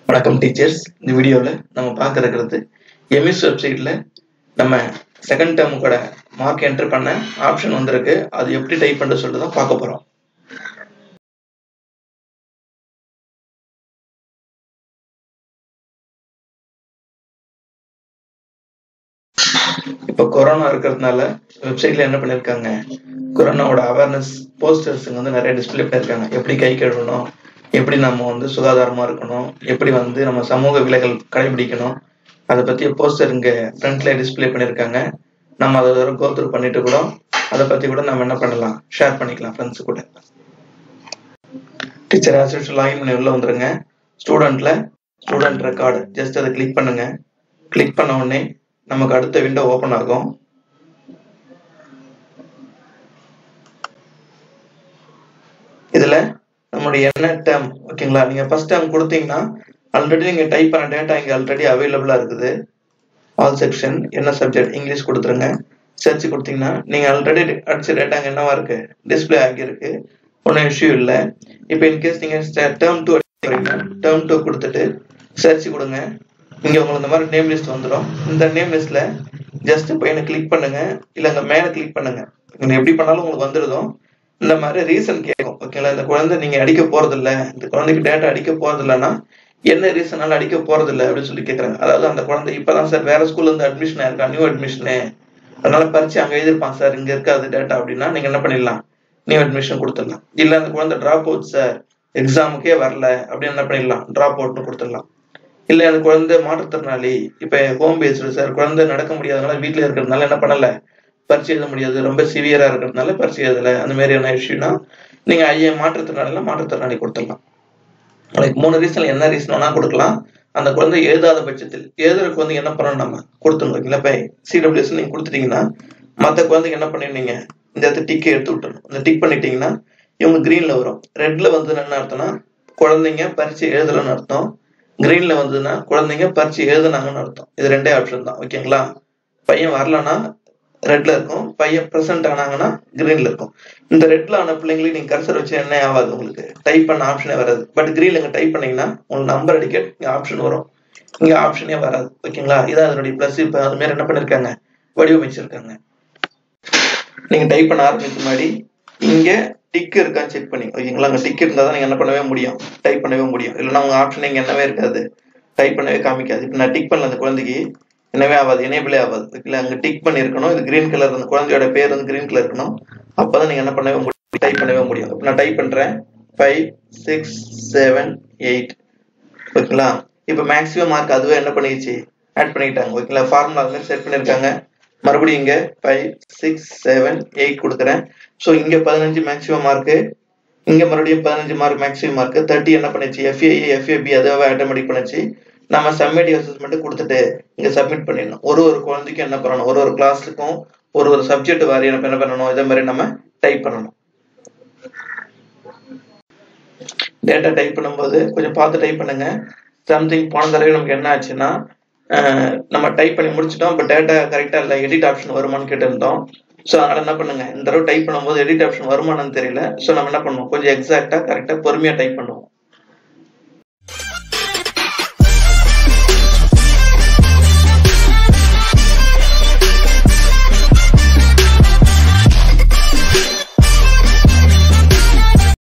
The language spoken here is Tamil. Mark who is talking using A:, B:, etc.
A: வணக்கம் டீச்சர்ஸ் இந்த வீடியோவில் நம்ம பார்க்க இருக்கிறது எம்எஸ் வெப்சைட்டில் நம்ம செகண்ட் டேர்முக்கோட மார்க் என்டர் பண்ண ஆப்ஷன் வந்திருக்கு அது எப்படி டைப் பண்ணுறது சொல்லிட்டு தான் பார்க்க போகிறோம் இப்போ கொரோனா இருக்கிறதுனால வெப்சைட்ல என்ன பண்ணியிருக்காங்க கொரோனாவோட அவேர்னஸ் போஸ்டர்ஸுங்க வந்து நிறைய டிஸ்பிளே பண்ணியிருக்காங்க எப்படி கை கழுவணும் எப்படி நம்ம வந்து சுகாதாரமா இருக்கணும் எப்படி வந்து நம்ம சமூக விலைகள் கடைபிடிக்கணும் அதை பற்றிய போஸ்டர் இங்கே ஃப்ரண்ட்ல டிஸ்பிளே பண்ணியிருக்காங்க நம்ம அதை தவிர கோத்ரூ பண்ணிட்டு கூட அதை பற்றி கூட நம்ம என்ன பண்ணலாம் ஷேர் பண்ணிக்கலாம் ஃப்ரெண்ட்ஸ் கூட டீச்சர் ஆஸ் லாகின் பண்ணி உள்ள வந்துருங்க ஸ்டூடெண்ட்ல ஸ்டூடெண்ட் ரெக்கார்டு ஜஸ்ட் அதை கிளிக் பண்ணுங்க கிளிக் பண்ண உடனே நமக்கு அடுத்த விண்டோ ஓப்பன் ஆகும் இதுல நம்மளுடைய என்ன டேர்ம் ஓகேங்களா நீங்க ஃபர்ஸ்ட் டேர்ம் கொடுத்தீங்கன்னா ஆல்ரெடி நீங்க டைப் பண்ண டேட்டா இங்க ஆல்ரெடி அவைலபிளா இருக்குது ஆல் செக்ஷன் என்ன சப்ஜெக்ட் இங்கிலீஷ் கொடுத்துருங்க சர்ச் கொடுத்தீங்கன்னா நீங்க ஆல்ரெடி அடிச்ச டேட்டா அங்க என்னவா இருக்கு டிஸ்பிளே ஆகியிருக்கு ஒன்றும் இஷ்யூ இல்லை இப்போ இன்கேஸ் நீங்க டேர்ம் டூ அடிக்கிறீங்க டேர்ம் டூ கொடுத்துட்டு சர்ச் கொடுங்க இங்க உங்களுக்கு இந்த மாதிரி நேம் லிஸ்ட் வந்துடும் இந்த நேம் லிஸ்ட்ல ஜஸ்ட் பையனை கிளிக் பண்ணுங்க இல்ல அங்க மேல கிளிக் பண்ணுங்க நீங்க எப்படி பண்ணாலும் உங்களுக்கு வந்துருதும் இந்த மாதிரி ரீசன் கேட்கும் ஓகேங்களா இந்த குழந்தை நீங்க அடிக்க போறது இல்ல இந்த குழந்தைக்கு டேட்டா அடிக்க போறது இல்லைன்னா என்ன ரீசனால அடிக்க போறது இல்லை அப்படின்னு சொல்லி கேக்குறாங்க அதாவது அந்த குழந்தை இப்பதான் சார் வேற ஸ்கூல்ல இருந்து அட்மிஷன் ஆயிருக்கா நியூ அட்மிஷனு அதனால பரிச்சு அங்க எழுதிருப்பான் சார் இங்க இருக்காது டேட்டா அப்படின்னா நீங்க என்ன பண்ணிடலாம் நியூ அட்மிஷன் கொடுத்துடலாம் இல்ல அந்த குழந்தை டிராப் அவுட் சார் எக்ஸாமுக்கே வரல அப்படின்னு என்ன பண்ணிடலாம் டிராப் அவுட்னு கொடுத்துடலாம் இல்ல அந்த குழந்தை மாற்றுத்திறனாளி இப்ப ஹோம் பேஸ்டு சார் குழந்தை நடக்க முடியாதனால வீட்டுல இருக்கிறதுனால என்ன பண்ணல பரிச்சு எழுத முடியாது ரொம்ப சிவியரா இருக்கிறதுனால பரிச்சு எழுதல அந்த மாதிரியான இஷ்யூனா நீங்க ஐயா மாற்றுத்திறனாளிலாம் மாற்றுத்திறனாளி கொடுத்துடலாம் லைக் மூணு ரீசன் என்ன ரீசன் வேணா கொடுக்கலாம் அந்த குழந்தை எழுதாத பட்சத்தில் எழுதுறதுக்கு வந்து என்ன பண்ணணும் நம்ம கொடுத்துடணும் ஓகேங்களா இப்போ சிடபிள்யூஎஸ் நீங்க கொடுத்துட்டீங்கன்னா மற்ற குழந்தைக்கு என்ன பண்ணிருந்தீங்க இந்த இடத்துல டிக்கை எடுத்து விட்டணும் இந்த டிக் பண்ணிட்டீங்கன்னா இவங்க கிரீன்ல வரும் ரெட்ல வந்து என்ன அர்த்தம்னா குழந்தைங்க பரிச்சு எழுதலன்னு அர்த்தம் கிரீன்ல வந்ததுன்னா குழந்தைங்க பரிச்சு எழுதுனாங்கன்னு அர்த்தம் இது ரெண்டே ஆப்ஷன் தான் ஓகேங்களா பையன் வரலன்னா ரெட்ல இருக்கும் பையன் ப்ரெசென்ட் ஆனாங்கன்னா கிரீன்ல இருக்கும் இந்த ரெட்ல ஆன பிள்ளைங்களுக்கு நீங்க கர்சர் வச்சு என்ன ஆகாது உங்களுக்கு டைப் பண்ண ஆப்ஷனே வராது பட் கிரீன்ல இங்க டைப் பண்ணீங்கன்னா உங்களுக்கு நம்பர் அடிக்க இங்க ஆப்ஷன் வரும் இங்க ஆப்ஷனே வராது ஓகேங்களா இதான் அதனுடைய பிளஸ் இப்ப அது மாதிரி என்ன பண்ணிருக்காங்க வடிவமைச்சிருக்காங்க நீங்க டைப் பண்ண ஆரம்பிக்க முன்னாடி இங்க டிக் இருக்கான்னு செக் பண்ணி ஓகேங்களா அங்க டிக் இருந்தா தான் நீங்க என்ன பண்ணவே முடியும் டைப் பண்ணவே முடியும் இல்லைன்னா உங்க ஆப்ஷன் இங்க என்னவே இருக்காது டைப் பண்ணவே காமிக்காது இப்ப நான் டிக் பண்ணல அந்த குழந்தைக்கு என்னவே ஆகாது எனேபிளே ஆகாது ஓகேங்களா அங்க டிக் பண்ணிருக்கணும் இது கிரீன் கலர் அந்த குழந்தையோட பேர் வந்து கிரீன் கலர் இருக்கணும் அப்பதான் நீங்க என்ன பண்ணவே முடியும் டைப் பண்ணவே முடியும் இப்ப நான் டைப் பண்றேன் ஃபைவ் சிக்ஸ் செவன் எயிட் ஓகேங்களா இப்ப மேக்ஸிமம் மார்க் அதுவே என்ன பண்ணிடுச்சு ஆட் பண்ணிட்டாங்க ஓகேங்களா ஃபார்முலா அது மாதிரி செட் பண்ணிருக்காங்க மறுபடியும் இங்க ஃபைவ் சிக்ஸ் செவன் எயிட் கொடுக்குறேன் ஸோ இங்க பதினஞ்சு மேக்ஸிமம் மார்க்கு இங்க மறுபடியும் பதினஞ்சு மார்க் மேக்ஸிமம் மார்க் தேர்ட்டி என்ன பண்ணுச்சு எஃப்ஏ எஃப்ஏபி அதுவே ஆட்டோமேட்டிக் பண்ணுச்சு நம்ம சப்மிட் அசஸ்மெண்ட் கொடுத்துட்டு இங்க சப்மிட் பண்ணிடணும் ஒரு ஒரு குழந்தைக்கும் என்ன பண்ணணும் ஒரு ஒரு கிளாஸுக்கும் ஒரு ஒரு சப்ஜெக்ட் வாரி என்ன பண்ணணும் இதே மாதிரி நம்ம டைப் பண்ணணும் டேட்டா டைப் பண்ணும்போது கொஞ்சம் பார்த்து டைப் பண்ணுங்க சம்திங் போன தடவை நமக்கு என்ன ஆச்சுன்னா நம்ம டைப் பண்ணி முடிச்சிட்டோம் இப்போ டேட்டா கரெக்டாக இல்லை எடிட் ஆப்ஷன் வருமானு கேட்டிருந்தோம் ஸோ அதனால என்ன பண்ணுங்க இந்த தடவை டைப் பண்ணும்போது எடிட் ஆப்ஷன் வருமானு தெரியல ஸோ நம்ம என்ன பண்ணுவோம் கொஞ்சம் எக்ஸாக்டாக கரெக்டாக பொறுமையாக டைப் பண்ணுவோம்